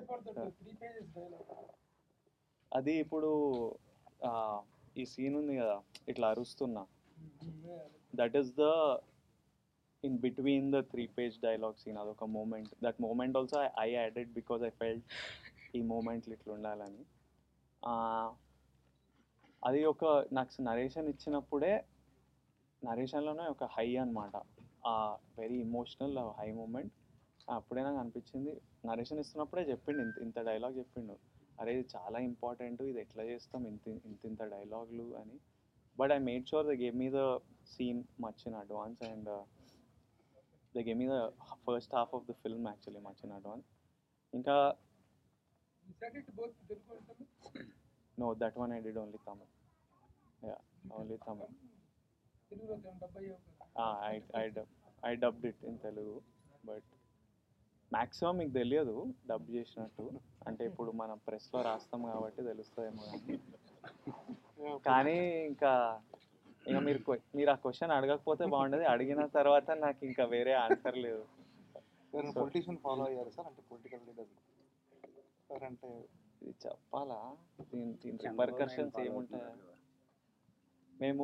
about the three pages dialogue? అది ఇప్పుడు ఆ, ఈ సీన్ ఉంది కదా ఇట్లా అరుస్తున్నా Yeah. That is the in between the three page dialogue scene అదొక moment that moment also I added because I felt ఈ మూమెంట్లు ఇట్లా ఉండాలని ఆ, అది ఒక నాకు నరేషన్ ఇచ్చినప్పుడే నరేషన్లోనే ఒక హై అనమాట ఆ వెరీ ఇమోషనల్ హై మూమెంట్ అప్పుడే నాకు అనిపించింది నరేషన్ ఇస్తున్నప్పుడే చెప్పిండు ఇంత ఇంత డైలాగ్ చెప్పిండు అరే ఇది చాలా ఇంపార్టెంట్ ఇది ఎట్లా చేస్తాం ఇంత ఇంత ఇంత డైలాగులు అని but I made sure the gave me the scene much in advance and the gave me the first half of the film actually much in advance ఇంకా You said it both Telugu and Tamil? No that one I did only Tamil yeah only Tamil తెలుగులో డెబ్బై అయ్యావు I I dub I dubbed it in Telugu but maximum మీకు తెలియదు dub చేసినట్టు అంటే ఇప్పుడు మనం ప్రెస్లో రాస్తాం కాబట్టి తెలుస్తుందేమో కానీ కానీ ఇంకా ఇంకా మీరు que- మీరు ఆ క్వశ్చన్ అడగకపోతే బాగుండేది అడిగిన తర్వాత నాకు ఇంకా వేరే ఆన్సర్ లేదు పొలిటీషియన్ ఫాలో అయ్యారు సార్ అంటే పొలిటికల్ లీడర్ సార్ అంటే ఇది చెప్పాలా దీని దీని చంద్రబాబు నాయుడు రిపర్కషన్స్ follow ఏముంటాయి అవుతున్నారు కదా. మేము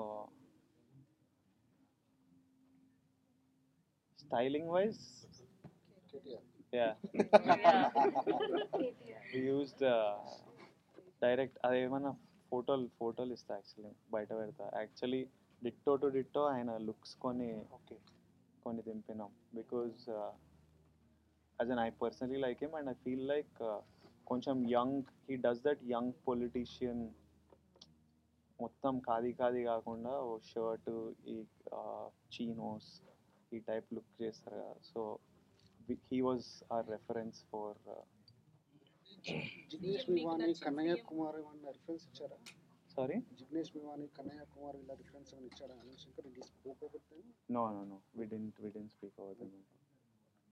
styling wise yeah used direct అదేమన్నా ఫోటోలు ఫోటోలు ఇస్తా యాక్చువల్లీ బయట పెడతా యాక్చువల్లీ డిట్టో టు డిట్టో ఆయన లుక్స్ కొన్ని ఓకే కొన్ని దింపినాం because as an I personally like him and I feel like కొంచెం young he does that young politician మొత్తం ఖాదీ ఖాదీ కాకుండా ఓ షర్ట్ ఈ చీనోస్ ఈ టైప్ లుక్ చేస్తారు కదా so he was or reference for Jignesh Mevani Kanhaiya Kumar ఏమన్నా రిఫరెన్స్ ఇచ్చారా సారీ జిగ్నేష్ మివాని కన్నయ్య కుమార్ ఇలా రిఫరెన్స్ ఏమైనా ఇచ్చారా అనిల్ శంకర్ ఇది స్పోక్ అవుతుంది no no no we didn't we didn't speak over them